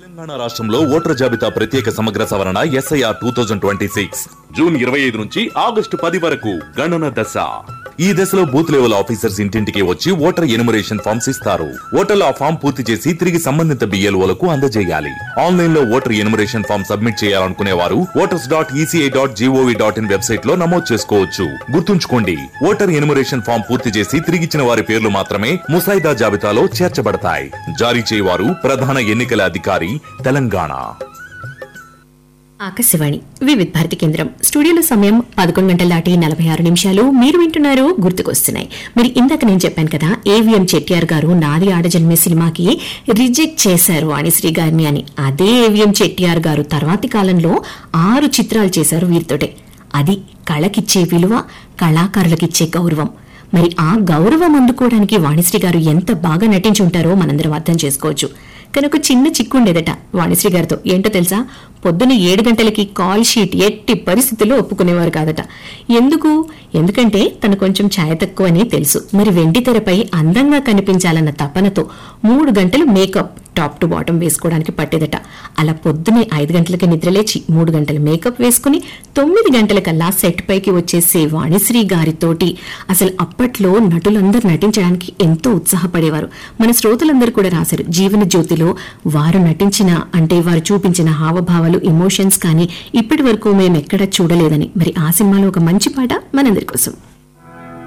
తెలంగాణ రాష్ట్రంలో ఓటర్ జాబితా ప్రత్యేక సమగ్ర సవరణ SIR two thousand twenty six June ఇరవై ఐదు నుంచి ఆగస్టు పది వరకు గణన దశ ఈ దశలో బూత్ లెవెల్ ఆఫీసర్స్ ఇంటింటికి వచ్చి ఓటర్ ఎనుమరేషన్ ఫామ్స్ ఇస్తారు ఓటర్లు ఆ ఫామ్ పూర్తి చేసి తిరిగి సంబంధిత బిఎల్ఓలకు అందజేయాలి ఆన్లైన్ లో ఓటర్ ఎనుమరేషన్ ఫామ్ సబ్మిట్ చేయాలనుకునే వారు voters dot ECI dot GOV dot in website లో నమోదు చేసుకోవచ్చు గుర్తుంచుకోండి ఓటర్ ఎనుమరేషన్ ఫామ్ పూర్తి చేసి తిరిగిచ్చిన వారి పేర్లు మాత్రమే ముసాయిదా జాబితాలో చేర్చబడతాయి జారీ చేయవారు ప్రధాన ఎన్నికల అధికారి తెలంగాణ ఆకాశవాణి వివిధ భారతి కేంద్రం స్టూడియోలో సమయం పదకొండు గంటల దాటి నలభై ఆరు నిమిషాలు మీరు వింటున్నారు గుర్తుకొస్తున్నాయి మరి ఇందాక నేను చెప్పాను కదా ఏవిఎం చెట్టియార్ గారు నాది ఆడజన్మే సినిమాకి రిజెక్ట్ చేశారు వాణిశ్రీ గారిని అని అదే ఏవిఎం చెట్టియార్ గారు తర్వాతి కాలంలో ఆరు చిత్రాలు చేశారు వీరితోటే అది కళకిచ్చే విలువ కళాకారులకిచ్చే గౌరవం మరి ఆ గౌరవం అందుకోవడానికి వాణిశ్రీ గారు ఎంత బాగా నటించి ఉంటారో మనందరం అర్థం చేసుకోవచ్చు కానీ ఒక చిన్న చిక్కు ఉండేదట వాణిశ్రీ గారితో ఏంటో తెలుసా పొద్దున ఏడు గంటలకి కాల్ షీట్ ఎట్టి పరిస్థితుల్లో ఒప్పుకునేవారు కాదట ఎందుకు ఎందుకంటే తను కొంచెం ఛాయ తక్కువ అని తెలుసు మరి వెండి తెరపై అందంగా కనిపించాలన్న తపనతో మూడు గంటలు మేకప్ టాప్ టు బాటం వేసుకోవడానికి పట్టేదట అలా పొద్దునే ఐదు గంటలకి నిద్రలేచి మూడు గంటల మేకప్ వేసుకుని తొమ్మిది గంటలకల్లా సెట్ పైకి వచ్చేసే వాణిశ్రీ గారితోటి అసలు అప్పట్లో నటులందరూ నటించడానికి ఎంతో ఉత్సాహపడేవారు మన శ్రోతలందరూ కూడా రాశారు జీవన జ్యోతిలో వారు నటించిన అంటే వారు చూపించిన హావభావాలు ఎమోషన్స్ కానీ ఇప్పటి వరకు మేము ఎక్కడ చూడలేదని మరి ఆ సినిమాలో ఒక మంచి పాట మనందరి కోసం